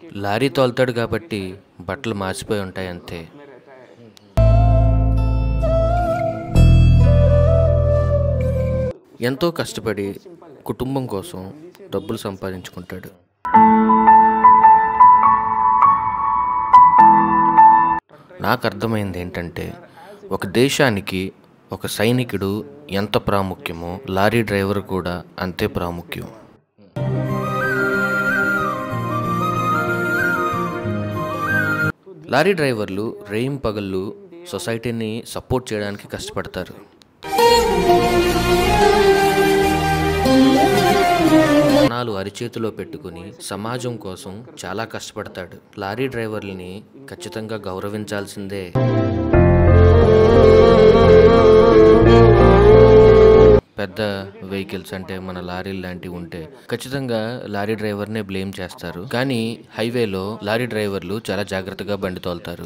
lorry తోలుతాడు కాబట్టి బట్టలు మార్చిపోయి ఉంటాయి అంతే ఎంతో కష్టపడి కుటుంబం కోసం డబ్బులు సంపాదించుకుంటాడు నాకు అర్థమైంది ఏంటంటే ఒక దేశానికి ఒక సైనికుడు ఎంత ప్రాముఖ్యమో లారీ డ్రైవర్ కూడా అంతే ప్రాముఖ్యం లారీ డ్రైవర్లు రేయిం పగళ్ళు సొసైటీని సపోర్ట్ చేయడానికి కష్టపడతారు ప్రాణాలు అరిచేతిలో పెట్టుకుని సమాజం కోసం చాలా కష్టపడతాడు లారీ డ్రైవర్లని ఖచ్చితంగా గౌరవించాల్సిందే పెద్ద వెహికల్స్ అంటే మన లారీలు లాంటివి ఉంటే ఖచ్చితంగా లారీ డ్రైవర్నే బ్లేమ్ చేస్తారు కానీ హైవేలో లారీ డ్రైవర్లు చాలా జాగ్రత్తగా బండి తోలుతారు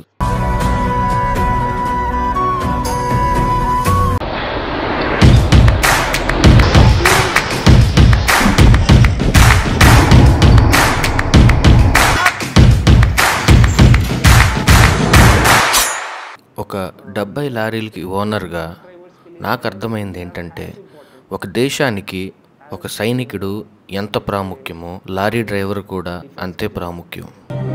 ఒక డెబ్బై లారీలకి ఓనర్గా నాకు అర్థమైంది ఏంటంటే ఒక దేశానికి ఒక సైనికుడు ఎంత ప్రాముఖ్యమో లారీ డ్రైవర్ కూడా అంతే ప్రాముఖ్యం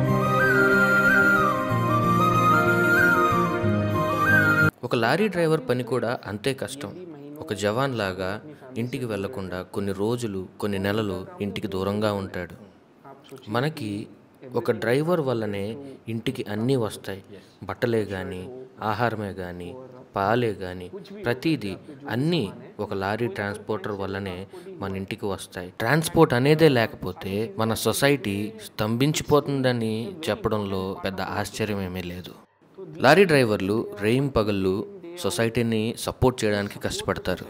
ఒక లారీ డ్రైవర్ పని కూడా అంతే కష్టం ఒక జవాన్ లాగా ఇంటికి వెళ్లకుండా కొన్ని రోజులు కొన్ని నెలలు ఇంటికి దూరంగా ఉంటాడు మనకి ఒక డ్రైవర్ వల్లనే ఇంటికి అన్నీ వస్తాయి బట్టలే కానీ ఆహారమే కానీ పాలే కానీ ప్రతిదీ అన్నీ ఒక లారీ ట్రాన్స్పోర్టర్ వల్లనే మన ఇంటికి వస్తాయి ట్రాన్స్పోర్ట్ అనేదే లేకపోతే మన సొసైటీ స్తంభించిపోతుందని చెప్పడంలో పెద్ద ఆశ్చర్యం ఏమీ లేదు లారీ డ్రైవర్లు రేయిం పగళ్ళు సొసైటీని సపోర్ట్ చేయడానికి కష్టపడతారు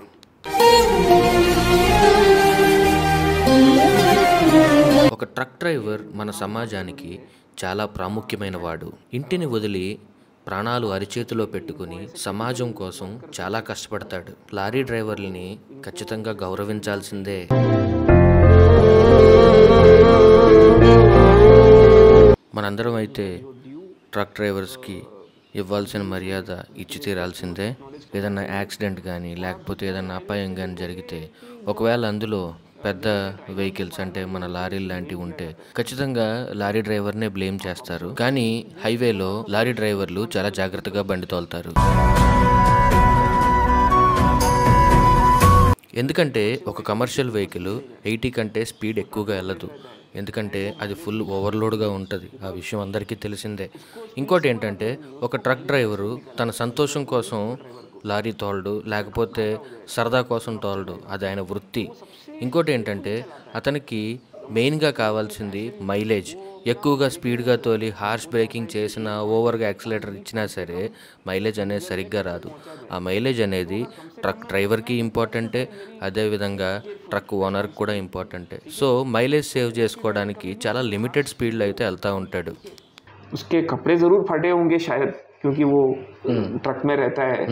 ఒక ట్రక్ డ్రైవర్ మన సమాజానికి చాలా ప్రాముఖ్యమైన వాడు ఇంటిని వదిలి ప్రాణాలు అరిచేతిలో పెట్టుకుని సమాజం కోసం చాలా కష్టపడతాడు లారీ డ్రైవర్లని ఖచ్చితంగా గౌరవించాల్సిందే మనందరం అయితే ట్రక్ డ్రైవర్స్కి ఇవ్వాల్సిన మర్యాద ఇచ్చి తీరాల్సిందే ఏదన్నా యాక్సిడెంట్ కానీ లేకపోతే ఏదన్నా అపాయం కానీ జరిగితే ఒకవేళ అందులో పెద్ద వెహికల్స్ అంటే మన లారీలు లాంటివి ఉంటే ఖచ్చితంగా లారీ డ్రైవర్నే బ్లేమ్ చేస్తారు కానీ హైవేలో లారీ డ్రైవర్లు చాలా జాగ్రత్తగా బండి తోలుతారు ఎందుకంటే ఒక కమర్షియల్ వెహికల్ ఎయిటీ కంటే స్పీడ్ ఎక్కువగా వెళ్ళదు ఎందుకంటే అది ఫుల్ ఓవర్లోడ్గా ఉంటుంది ఆ విషయం అందరికీ తెలిసిందే ఇంకోటి ఏంటంటే ఒక ట్రక్ డ్రైవరు తన సంతోషం కోసం లారీ తోలడు లేకపోతే సరదా కోసం తోలడు అది ఆయన వృత్తి ఇంకోటి ఏంటంటే అతనికి మెయిన్గా కావాల్సింది మైలేజ్ ఎక్కువగా స్పీడ్గా తోలి హార్ష్ బ్రేకింగ్ చేసిన ఓవర్గా యాక్సిలేటర్ ఇచ్చినా సరే మైలేజ్ అనేది సరిగ్గా రాదు ఆ మైలేజ్ అనేది ట్రక్ డ్రైవర్కి ఇంపార్టెంటే అదేవిధంగా ట్రక్ ఓనర్కి కూడా ఇంపార్టెంటే సో మైలేజ్ సేవ్ చేసుకోవడానికి చాలా లిమిటెడ్ స్పీడ్లో అయితే వెళ్తూ ఉంటాడు उसके कपड़े ज़रूर फटे होंगे शायद क्योंकि वो ट्रक में रहता है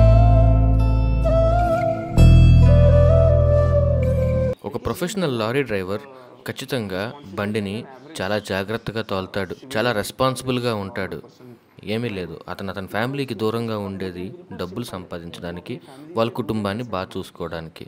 ఒక ప్రొఫెషనల్ లారీ డ్రైవర్ ఖచ్చితంగా బండిని చాలా జాగ్రత్తగా తోలుతాడు చాలా రెస్పాన్సిబుల్గా ఉంటాడు ఏమీ లేదు అతను అతని ఫ్యామిలీకి దూరంగా ఉండేది డబ్బులు సంపాదించడానికి వాళ్ళ కుటుంబాన్ని బాగా చూసుకోవడానికి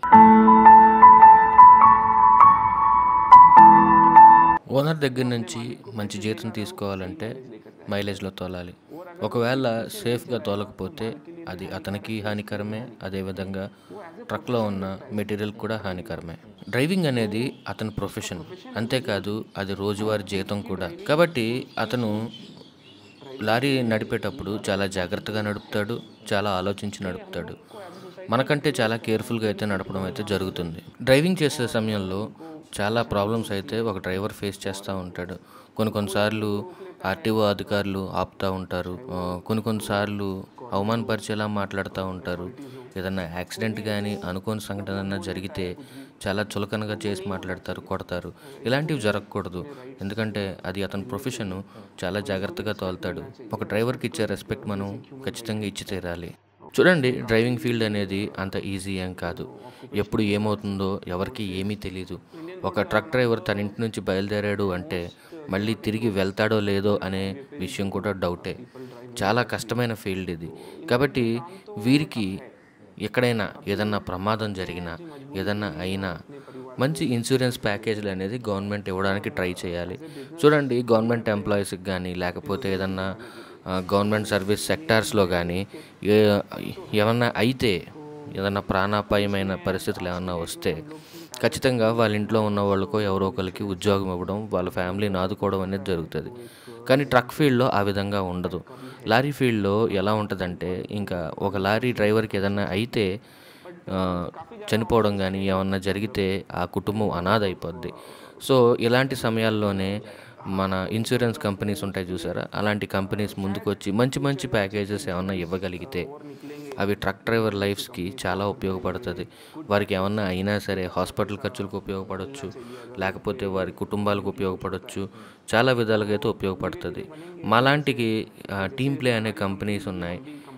ఓనర్ దగ్గర నుంచి మంచి జీతం తీసుకోవాలంటే మైలేజ్లో తోలాలి ఒకవేళ సేఫ్గా తోలకపోతే అది అతనికి హానికరమే అదేవిధంగా ట్రక్లో ఉన్న మెటీరియల్ కూడా హానికరమే డ్రైవింగ్ అనేది అతని ప్రొఫెషన్ అంతేకాదు అది రోజువారీ జీతం కూడా కాబట్టి అతను లారీ నడిపేటప్పుడు చాలా జాగ్రత్తగా నడుపుతాడు చాలా ఆలోచించి నడుపుతాడు మనకంటే చాలా కేర్ఫుల్గా అయితే నడపడం అయితే జరుగుతుంది డ్రైవింగ్ చేసే సమయంలో చాలా ప్రాబ్లమ్స్ అయితే ఒక డ్రైవర్ ఫేస్ చేస్తూ ఉంటాడు కొన్ని కొన్నిసార్లు ఆర్టీఓ అధికారులు ఆపుతూ ఉంటారు ఆ, కొన్ని కొన్నిసార్లు అవమానపరిచేలా మాట్లాడుతూ ఉంటారు ఏదన్నా యాక్సిడెంట్ కానీ అనుకోని సంఘటన ఏదన్నా జరిగితే చాలా చులకనగా చేసి మాట్లాడతారు కొడతారు ఇలాంటివి జరగకూడదు ఎందుకంటే అది అతని ప్రొఫెషన్ చాలా జాగ్రత్తగా తోలుతాడు ఒక డ్రైవర్కి ఇచ్చే రెస్పెక్ట్ మనం ఖచ్చితంగా ఇచ్చి తీరాలి చూడండి డ్రైవింగ్ ఫీల్డ్ అనేది అంత ఈజీ ఏం కాదు ఎప్పుడు ఏమవుతుందో ఎవరికి ఏమీ తెలియదు ఒక ట్రక్ డ్రైవర్ తన ఇంటి నుంచి బయలుదేరాడు అంటే మళ్ళీ తిరిగి వెళ్తాడో లేదో అనే విషయం కూడా డౌటే చాలా కష్టమైన ఫీల్డ్ ఇది కాబట్టి వీరికి ఎక్కడైనా ఏదన్నా ప్రమాదం జరిగినా ఏదన్నా అయినా మంచి ఇన్సూరెన్స్ ప్యాకేజీలు అనేది గవర్నమెంట్ ఇవ్వడానికి ట్రై చేయాలి చూడండి గవర్నమెంట్ ఎంప్లాయీస్కి కానీ లేకపోతే ఏదన్నా ఆ, గవర్నమెంట్ సర్వీస్ సెక్టార్స్లో కానీ ఏ ఏమన్నా అయితే ఏదన్నా ప్రాణాపాయమైన పరిస్థితులు ఏమన్నా వస్తే ఖచ్చితంగా వాళ్ళ ఇంట్లో ఉన్న వాళ్ళకో ఎవరో ఒకరికి ఉద్యోగం ఇవ్వడం వాళ్ళ ఫ్యామిలీని ఆదుకోవడం అనేది జరుగుతుంది కానీ ట్రక్ ఫీల్డ్లో ఆ విధంగా ఉండదు లారీ ఫీల్డ్లో ఎలా ఉంటుందంటే ఇంకా ఒక లారీ డ్రైవర్కి ఏదన్నా అయితే ఆ, చనిపోవడం కానీ ఏమన్నా జరిగితే ఆ కుటుంబం అనాథ అయిపోద్ది సో ఇలాంటి సమయాల్లోనే మన ఇన్సూరెన్స్ కంపెనీస్ ఉంటాయి చూసారా అలాంటి కంపెనీస్ ముందుకు వచ్చి మంచి మంచి ప్యాకేజెస్ ఏమన్నా ఇవ్వగలిగితే అవి ట్రక్ డ్రైవర్ లైఫ్స్కి చాలా ఉపయోగపడుతుంది వారికి ఏమన్నా అయినా సరే హాస్పిటల్ ఖర్చులకు ఉపయోగపడవచ్చు లేకపోతే వారి కుటుంబాలకు ఉపయోగపడవచ్చు చాలా విధాలుగా అయితే ఉపయోగపడుతుంది మాలాంటికి టీమ్ ప్లే అనే కంపెనీస్ ఉన్నాయి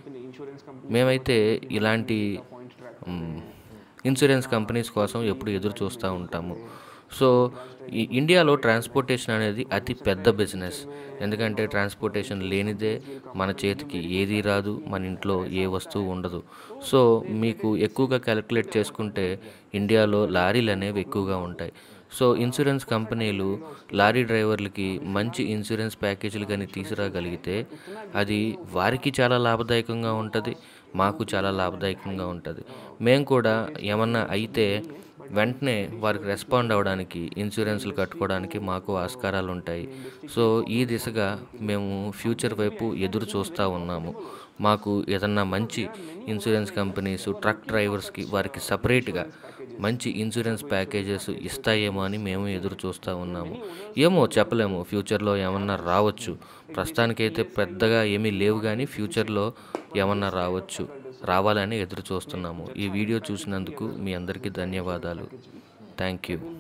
మేమైతే ఇలాంటి మ్, ఇన్సూరెన్స్ కంపెనీస్ కోసం ఎప్పుడు ఎదురు చూస్తూ ఉంటాము సో ఈ ఇండియాలో ట్రాన్స్పోర్టేషన్ అనేది అతి పెద్ద బిజినెస్ ఎందుకంటే ట్రాన్స్పోర్టేషన్ లేనిదే మన చేతికి ఏది రాదు మన ఇంట్లో ఏ వస్తువు ఉండదు సో మీకు ఎక్కువగా క్యాలిక్యులేట్ చేసుకుంటే ఇండియాలో లారీలు అనేవి ఎక్కువగా ఉంటాయి సో ఇన్సూరెన్స్ కంపెనీలు లారీ డ్రైవర్లకి మంచి ఇన్సూరెన్స్ ప్యాకేజీలు కానీ తీసుకురాగలిగితే అది వారికి చాలా లాభదాయకంగా ఉంటుంది మాకు చాలా లాభదాయకంగా ఉంటుంది మేము కూడా ఏమన్నా అయితే వెంటనే వారికి రెస్పాండ్ అవ్వడానికి ఇన్సూరెన్స్లు కట్టుకోవడానికి మాకు ఆస్కారాలు ఉంటాయి సో ఈ దిశగా మేము ఫ్యూచర్ వైపు ఎదురు చూస్తూ ఉన్నాము మాకు ఏదన్నా మంచి ఇన్సూరెన్స్ కంపెనీస్ ట్రక్ డ్రైవర్స్కి వారికి సపరేట్గా మంచి ఇన్సూరెన్స్ ప్యాకేజెస్ ఇస్తాయేమో అని మేము ఎదురు చూస్తూ ఉన్నాము ఏమో చెప్పలేము ఫ్యూచర్లో ఏమన్నా రావచ్చు ప్రస్తుతానికైతే పెద్దగా ఏమీ లేవు కానీ ఫ్యూచర్లో ఏమన్నా రావచ్చు రావాలని ఎదురు చూస్తున్నాము ఈ వీడియో చూసినందుకు మీ అందరికీ ధన్యవాదాలు థ్యాంక్ యూ